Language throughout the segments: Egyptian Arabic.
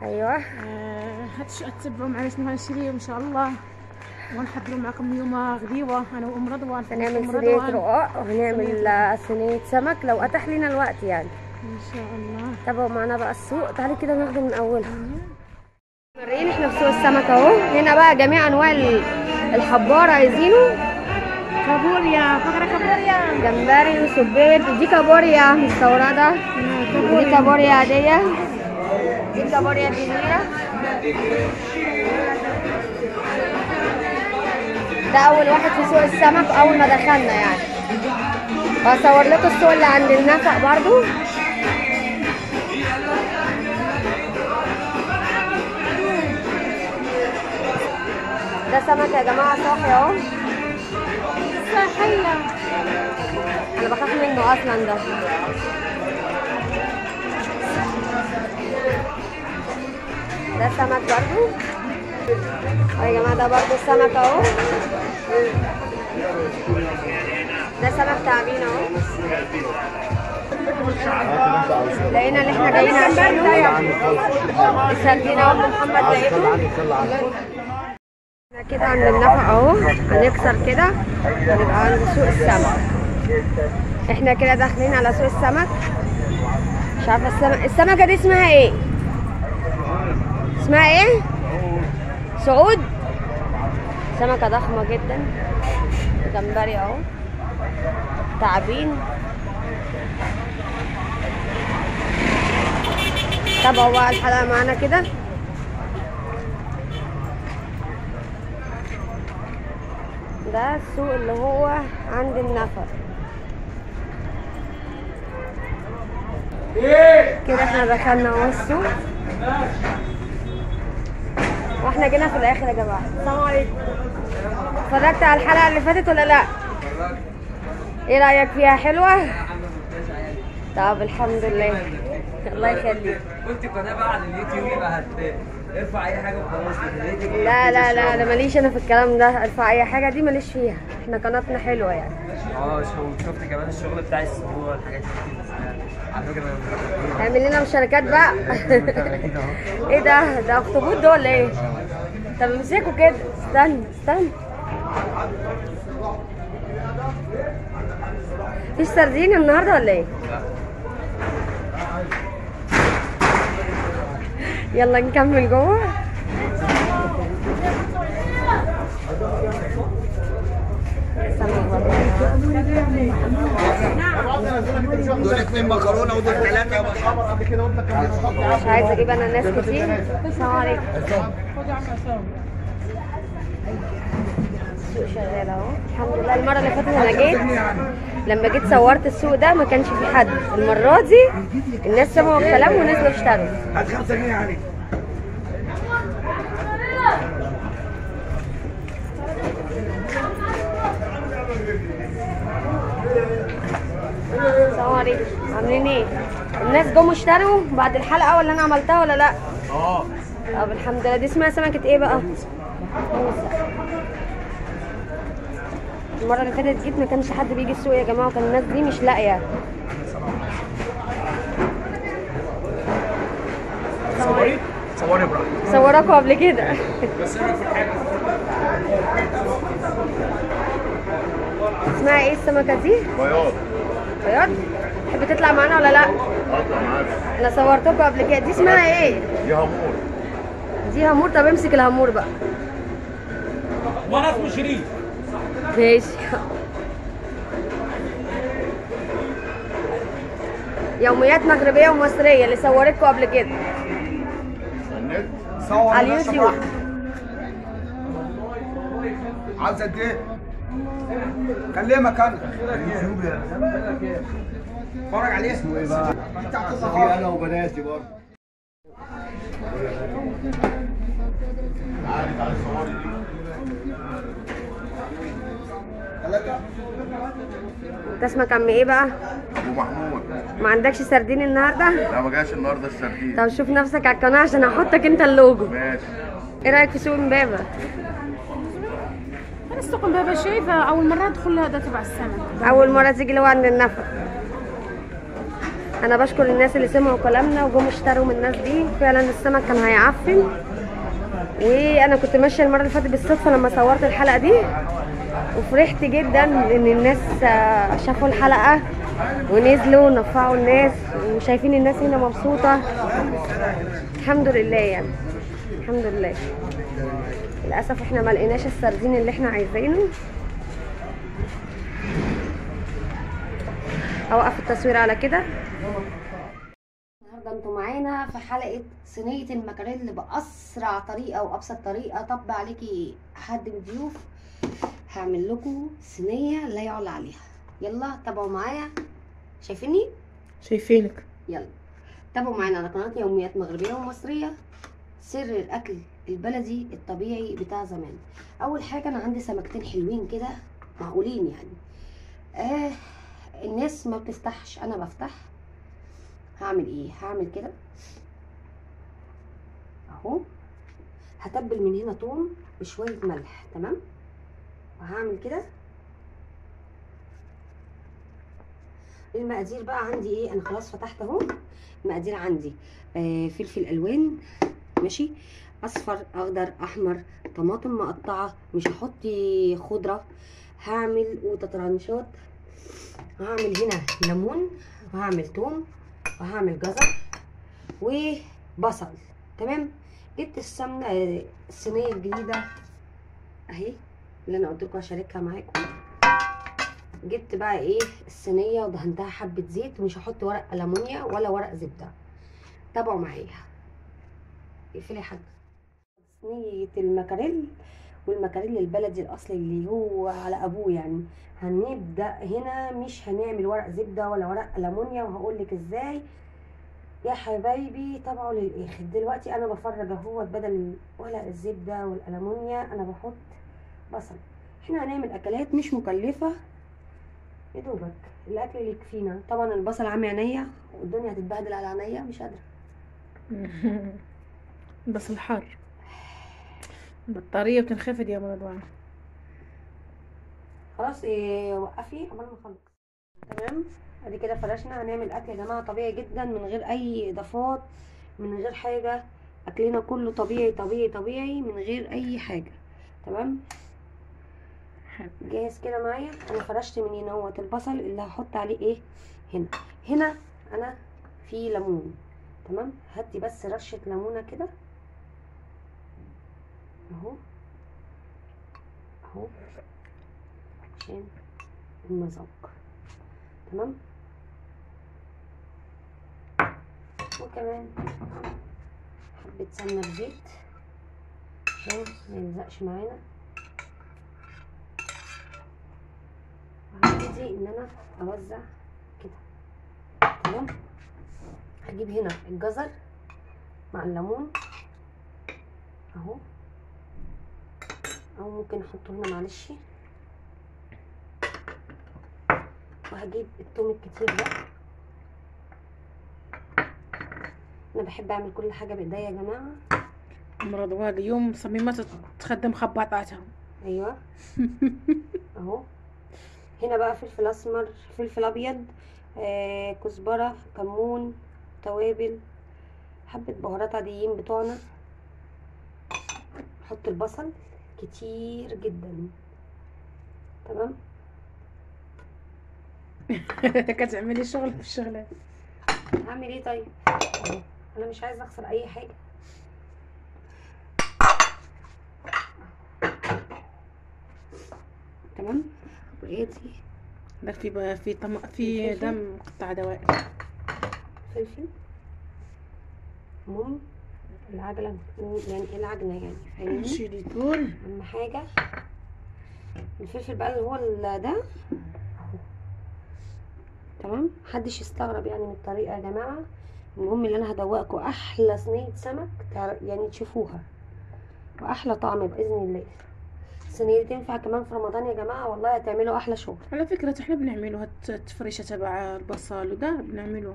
ايوه آه، هتش تتبعوا معنا شنو هنشري ان شاء الله ونحضروا معكم اليوم غديوه انا وام رضوان هنعمل أم صينية رضوان. رقاق وهنعمل آه، صينية سمك لو اتاح لنا الوقت يعني ان شاء الله تابعوا معانا بقى السوق تعالي كده ناخده من اولها مرين احنا في سوق السمك اهو هنا بقى جميع انواع ال- الحبار عايزينه كابوريا فاكره كابوريا جمبري وسبيط ودي كابوريا مستوردة ودي كابوريا عادية دي كابوريا كبيرة ده أول واحد في سوق السمك أول ما دخلنا يعني وهصور لكم السوق اللي عند النفق برضو ده سمك يا جماعة صاحي اهو صحية انا بخاف منه اصلا ده ده سمك برضو أهو يا جماعه ده برضو السمك اهو ده سمك تعبين اهو لقينا اللي احنا جايين عشانه السردين اهو محمد لقيته احنا كده عند النفق اهو هنكسر كده هنبقى عند سوق السمك احنا كده داخلين على سوق السمك مش عارفه السمك السمكه دي اسمها ايه اسمها ايه سعود سمكه ضخمه جدا جمبري اهو تعابين تابعوا بقى الحلقه معانا كده ده السوق اللي هو عند النفق كده احنا دخلنا اهو السوق واحنا جينا في الاخر يا جماعه السلام عليكم اتفرجت على الحلقه اللي فاتت ولا لا ايه رايك فيها حلوه طب الحمد لله الله يخليك كنت قناه بقى على اليوتيوب يبقى هت ارفع اي حاجه وخلاص لا لا لا انا ماليش انا في الكلام ده ارفع اي حاجه دي ماليش فيها احنا قناتنا حلوه يعني اه شو- شفت كمان الشغل بتاع الاسبوع والحاجات دي بس أنا- على فكره انا اعمل لنا مشاركات بقى متابعين اهو ايه ده ده اخطبوط ده ولا ايه طب امسكوا كده استنى استنى فيش سردين النهارده ولا ايه يلا نكمل جوه سمك برضه. دول اثنين مكرونه ودول ثلاثه يا باشا قبل كده وانت كان مش عايزه اجيب انا ناس كتير السلام عليكم السوق شغال اهو الحمد لله المره اللي فاتت انا جيت لما جيت صورت السوق ده ما كانش في حد المره دي الناس سمعوا الكلام ونزلوا اشتروا هات 5 جنيه عليك السلام عليكم عاملين ايه الناس جم اشتروا بعد الحلقه ولا انا عملتها ولا لا اه طب الحمد لله دي اسمها سمكه ايه بقى موسى المره اللي فاتت جيت ما كانش حد بيجي السوق يا جماعه وكان الناس دي مش لاقيه صوري صوري براحتك صوراكوا قبل كده اسمها ايه السمكه دي بياض بياض تحب تطلع معانا ولا لا اطلع معاك انا صورتكوا قبل كده دي اسمها ايه دي همور دي همور طب امسك الهمور بقى وانا اسمه شريف ماشي يوميات مغربيه ومصريه اللي صورتكوا قبل كده النت صور على لو اليوتيوب. سمحت. عاوز قد ايه؟ كلمك انا اليوتيوب يا اتفرج عليه اسمه ايه بقى؟ بتاعت في النهار انا وبناتي برضه تعالي تعالي صوري دي ثلاثة انت اسمك عم ايه بقى ابو محمود ما عندكش سردين النهارده لا ما جاش النهارده السردين طب شوف نفسك على القناه عشان احطك انت اللوجو ماشي ايه رايك في سوق امبابه انا السوق بابا شايفه اول مره ادخل هذا تبع السمك اول مره تيجي لو عند النفق انا بشكر الناس اللي سمعوا كلامنا وجم اشتروا من الناس دي فعلا السمك كان هيعفن وانا كنت ماشيه المره اللي فاتت بالصدفه لما صورت الحلقه دي وفرحت جدا ان الناس آه، شافوا الحلقه ونزلوا ونفعوا الناس وشايفين الناس هنا مبسوطه الحمد لله يعني الحمد لله للاسف احنا ما لقيناش السردين اللي احنا عايزينه اوقف التصوير على كده النهارده انتوا معانا في حلقه صينيه المكاريل باسرع طريقه وابسط طريقه طب عليكي حد من الضيوف هعمل لكم صينيه لا يعلى عليها يلا تابعوا معايا شايفيني شايفينك يلا تابعوا معانا على قناه يوميات مغربيه ومصريه سر الاكل البلدي الطبيعي بتاع زمان اول حاجه انا عندي سمكتين حلوين كده معقولين يعني آه الناس ما بتفتحش انا بفتح هعمل ايه هعمل كده اهو هتبل من هنا توم بشويه ملح تمام وهعمل كده المقادير بقى عندي ايه انا خلاص فتحت اهو المقادير عندي آه فلفل الوان ماشي اصفر اخضر احمر طماطم مقطعه مش هحط خضره هعمل قوطه طرنشات هعمل هنا ليمون وهعمل توم وهعمل جزر وبصل تمام جبت السمنه آه، الصينيه الجديده اهي اللي انا قلت لكم هشاركها معاكم جبت بقى ايه الصينيه ودهنتها حبه زيت ومش هحط ورق ألمونيا ولا ورق زبده تابعوا معايا اقفلي يا حاج صينيه المكاريل والمكاريل البلدي الاصلي اللي هو على ابوه يعني هنبدا هنا مش هنعمل ورق زبده ولا ورق ألمونيا وهقول لك ازاي يا حبايبي تابعوا للاخر دلوقتي انا بفرج اهوت بدل ورق الزبده والألمونيا انا بحط بصل احنا هنعمل اكلات مش مكلفه يا دوبك الاكل اللي يكفينا طبعا البصل عامي عينيا والدنيا هتتبهدل على عينيا مش قادره بس الحر البطارية بتنخفض يا مرضوان خلاص إيه وقفي قبل ما اخلص تمام ادي كده فرشنا هنعمل اكل يا جماعه طبيعي جدا من غير اي اضافات من غير حاجه اكلنا كله طبيعي طبيعي طبيعي من غير اي حاجه تمام جاهز كده معايا انا فرشت من هنا اهوت البصل اللي هحط عليه ايه هنا هنا انا في ليمون تمام هدي بس رشه ليمونه كده اهو اهو عشان المذاق تمام وكمان حبة سمنة بزيت عشان ما يلزقش معانا وهبتدي ان انا اوزع كده تمام هجيب هنا الجزر مع الليمون اهو او ممكن احطه هنا معلش وهجيب التوم الكتير ده انا بحب اعمل كل حاجه بايديا يا جماعه مرضوان اليوم مصممة تخدم خباطاتها ايوه اهو هنا بقى فلفل اسمر فلفل ابيض آه كزبره كمون توابل حبه بهارات عاديين بتوعنا احط البصل كتير جدا تمام كتعملي شغل في الشغلات هعمل ايه طيب أهو. انا مش عايزه اخسر اي حاجه تمام وادي ده في بقى في طم... في دم قطع دوائر فلفل المهم العجلة يعني ايه العجلة يعني فاهمني نشيلي دول اهم حاجة الفلفل بقى اللي هو ال- ده اهو تمام محدش يستغرب يعني من الطريقة يا جماعة المهم اللي انا هدوقكم احلى صينية سمك تع- يعني تشوفوها واحلى طعم باذن الله الصينية دي تنفع كمان في رمضان يا جماعة والله هتعملوا احلى شغل على فكرة احنا بنعمله هالت- التفريشة تبع البصل وده بنعمله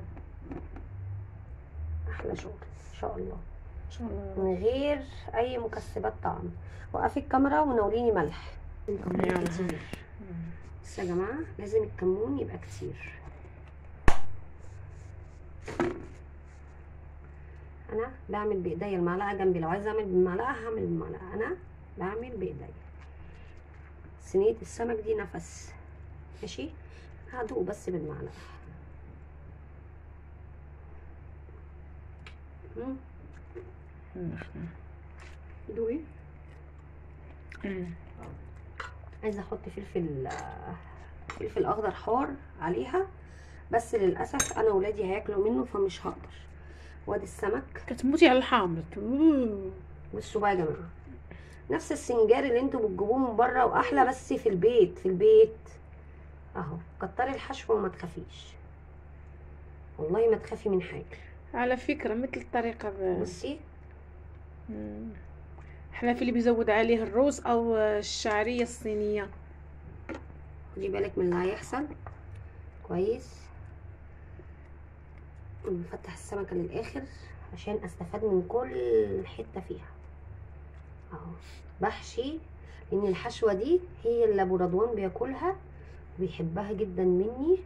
احلى شغل ان شاء الله ان شاء الله من غير اي مكسبات طعم وقفي الكاميرا وناوليني ملح الكمون يلا. كتير بس يا جماعه لازم الكمون يبقى كتير انا بعمل بايديا المعلقه جنبي لو عايزه اعمل بالمعلقه هعمل بالمعلقه انا بعمل بايديا صينيه السمك دي نفس ماشي هدوق بس بالمعلقه مم. دوقي عايزه احط فلفل فلفل اخضر حار عليها بس للاسف انا ولادي هياكلوا منه فمش هقدر وادي السمك كتموتي على الحامض أوه. بصوا بقى يا جماعه نفس السنجار اللي انتوا بتجيبوه من بره واحلى بس في البيت في البيت اهو كتري الحشو وما تخافيش والله ما تخافي من حاجه على فكرة مثل الطريقة ب... بصي مم. احنا في اللي بيزود عليه الرز او الشعرية الصينية خدي بالك من اللي هيحصل كويس نفتح السمكة للآخر عشان استفاد من كل حتة فيها اهو بحشي لان الحشوة دي هي اللي ابو رضوان بياكلها وبيحبها جدا مني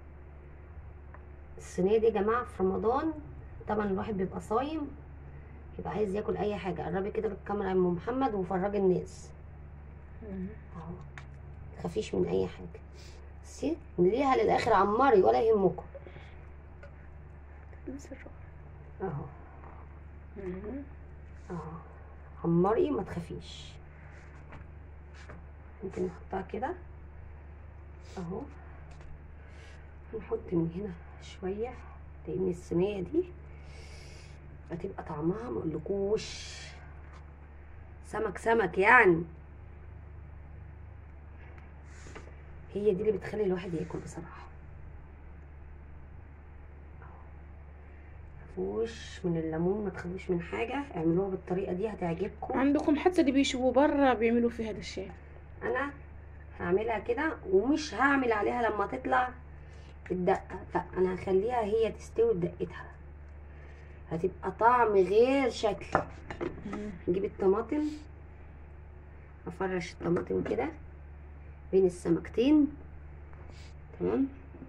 الصينية دي يا جماعة في رمضان طبعا الواحد بيبقى صايم يبقى عايز ياكل اي حاجة قربي كده بالكاميرا يا ام محمد وفرجي الناس اهو تخافيش من اي حاجه بصي نليها للاخر عمري ولا يهمكم اهو اهو عمري ما تخافيش ممكن نحطها كده اهو نحط من هنا شويه لان الصينيه دي هتبقى طعمها مقولكوش سمك سمك يعني هي دي اللي بتخلي الواحد ياكل بصراحه متخافوش من الليمون ما تخافوش من حاجه اعملوها بالطريقه دي هتعجبكم عندكم حتى اللي بيشوفوا برا بيعملوا في هذا الشيء انا هعملها كده ومش هعمل عليها لما تطلع الدقه لا انا هخليها هي تستوي بدقتها هتبقى طعم غير شكل نجيب الطماطم افرش الطماطم كده بين السمكتين تمام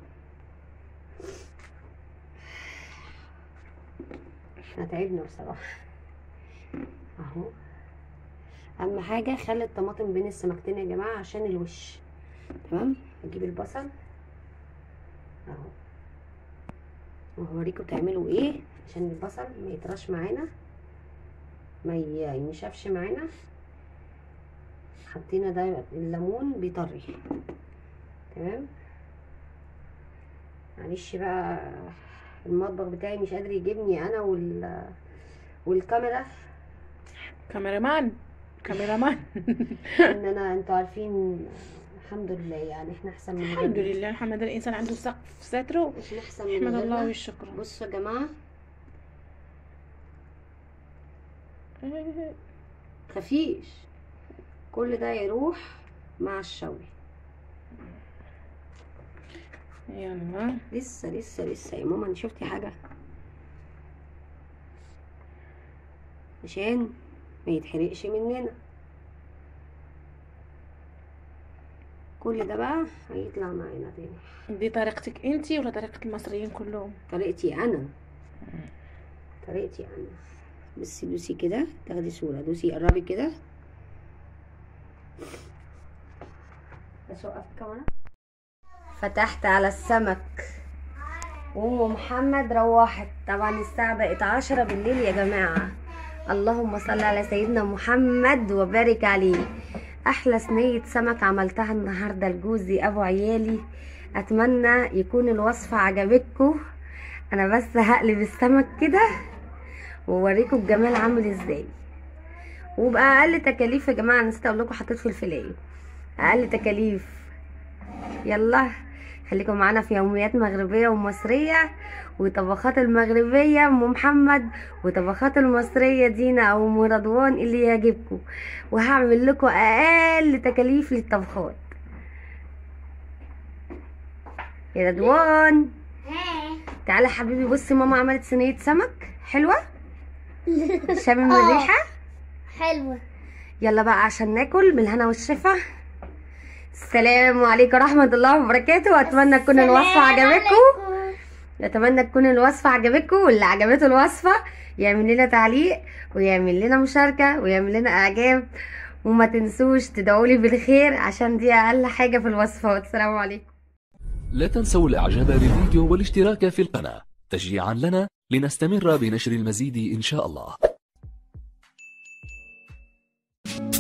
احنا تعبنا بصراحة اهو اهم حاجة خلي الطماطم بين السمكتين يا جماعة عشان الوش تمام اجيب البصل اهو وهوريكم تعملوا ايه عشان البصل ما يطرش معانا ما ينشفش معانا حطينا ده الليمون بيطري تمام معلش بقى المطبخ بتاعي مش قادر يجيبني انا وال والكاميرا كاميرامان كاميرامان ان انا انتوا عارفين الحمد لله يعني احنا احسن من الحمد غيرنا. لله الحمد لله الانسان عنده سقف في ستره احنا احسن من احمد الله غيرنا. والشكر بصوا يا جماعه خفيش كل ده يروح مع الشوي يلا لسه لسه لسه يا ماما انت شفتي حاجه عشان ما يتحرقش مننا كل ده بقى هيطلع معانا تاني دي طريقتك انتي ولا طريقة المصريين كلهم طريقتي انا طريقتي انا بس دوسي كده تاخدي صوره دوسي قربي كده بس وقفت الكاميرا فتحت على السمك وام محمد روحت طبعا الساعه بقت عشرة بالليل يا جماعه اللهم صل على سيدنا محمد وبارك عليه احلى صينيه سمك عملتها النهارده لجوزي ابو عيالي اتمنى يكون الوصفه عجبتكم انا بس هقلب السمك كده واوريكم الجمال عامل ازاي وباقل تكاليف يا جماعه نسيت اقول لكم حطيت فلفلايه اقل تكاليف يلا خليكم معانا في يوميات مغربيه ومصريه وطبخات المغربيه ام محمد وطبخات المصريه دينا او ام رضوان اللي يعجبكم وهعمل لكم اقل تكاليف للطبخات يا رضوان تعالى حبيبي بصي ماما عملت صينيه سمك حلوه شامم الريحه حلوة يلا بقى عشان ناكل بالهنا والشفا السلام عليكم ورحمة الله وبركاته واتمنى تكون الوصفة عجبتكم نتمنى تكون الوصفة عجبتكم واللي عجبته الوصفة يعمل لنا تعليق ويعمل لنا مشاركة ويعمل لنا اعجاب وما تنسوش تدعولي بالخير عشان دي اقل حاجة في الوصفات السلام عليكم لا تنسوا الاعجاب بالفيديو والاشتراك في القناة تشجيعا لنا لنستمر بنشر المزيد ان شاء الله